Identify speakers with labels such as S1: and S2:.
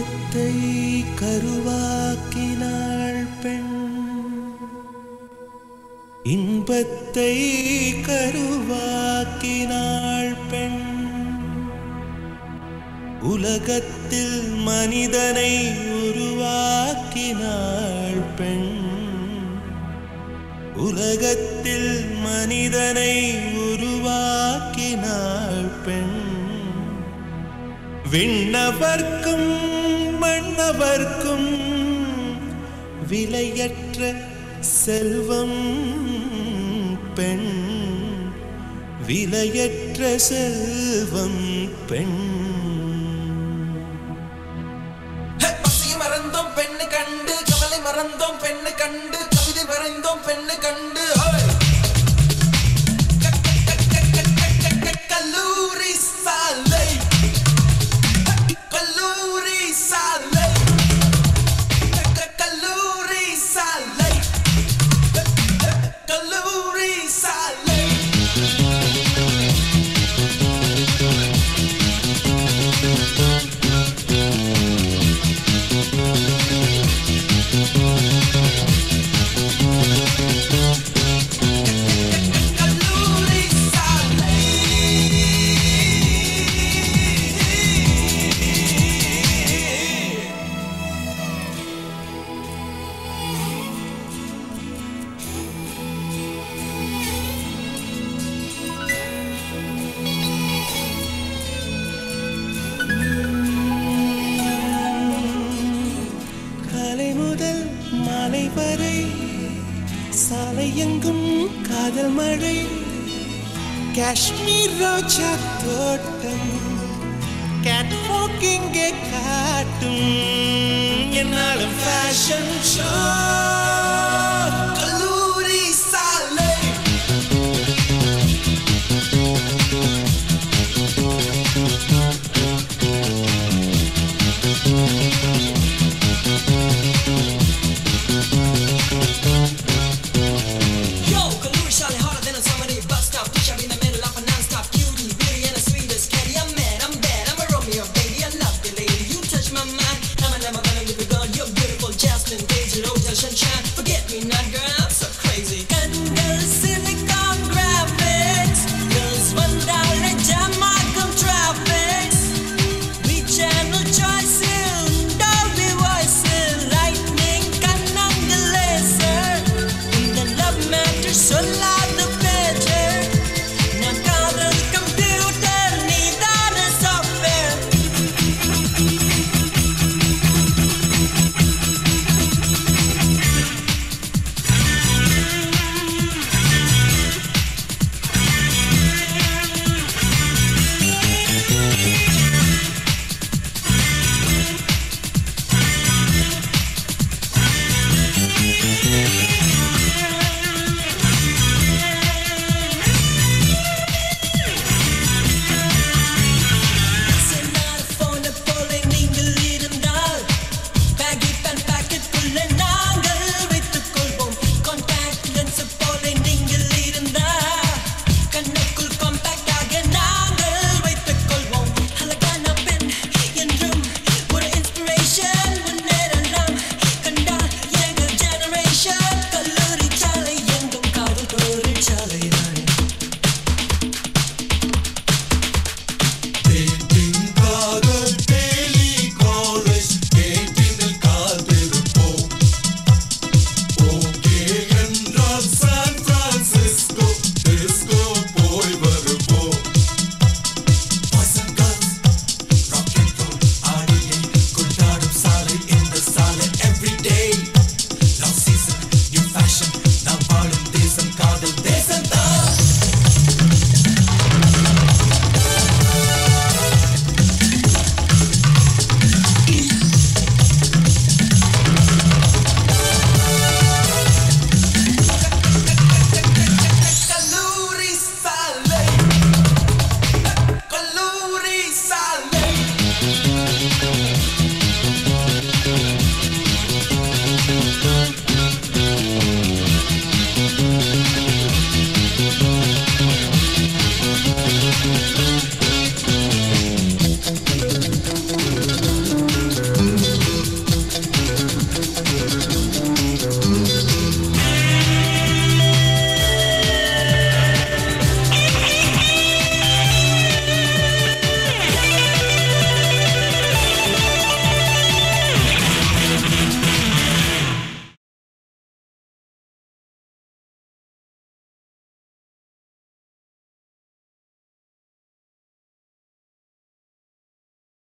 S1: இன்பத்தை கருவாக்கினாள் பெண் இன்பத்தை கருவாக்கினாள் பெண் உலகத்தில் மனிதனை உருவாக்கினாள் பெண் உலகத்தில் மனிதனை உருவாக்கினாள் பெண் விண்ணவர்க்கும் மன்னவர்க்கும் விலையற்ற செல்வம் பெண் விலையற்ற செல்வம் பெண்
S2: பசியை மறந்தோம் பெண்ணு கண்டு கவலை மறந்தோம் பெண்ணு கண்டு கவிதை வரைந்தோம் பெண்ணு கண்டு ஹோய்! க- க- க- க- க- க- க- க- கல்லூரி சாலை கல்லூரி சாலை க- க- கல்லூரி சாலை கல்லூரி சாலை கல்லூரி சாலை
S1: காலை முதல் மாலை வரை சாலை எங்கும் காதல் மழை காஷ்மீர் ரோஜா தோட்டம் கேட் இங்கே காட்டும் என்னாலும் ஃபேஷன் ஷோ
S2: கல்லூரி சாலை
S3: Yo, Kaluri Shali harder than a somebody bus stop. Push up in the middle of a non-stop cutie, beauty and the sweetest candy. I'm mad, I'm bad, I'm a Romeo, baby. I love you, lady. You touch my mind. I'm a never gonna leave you gone. You're beautiful, Jasmine, Daisy, Rose, sunshine. Forget me not, girl. I'm so crazy.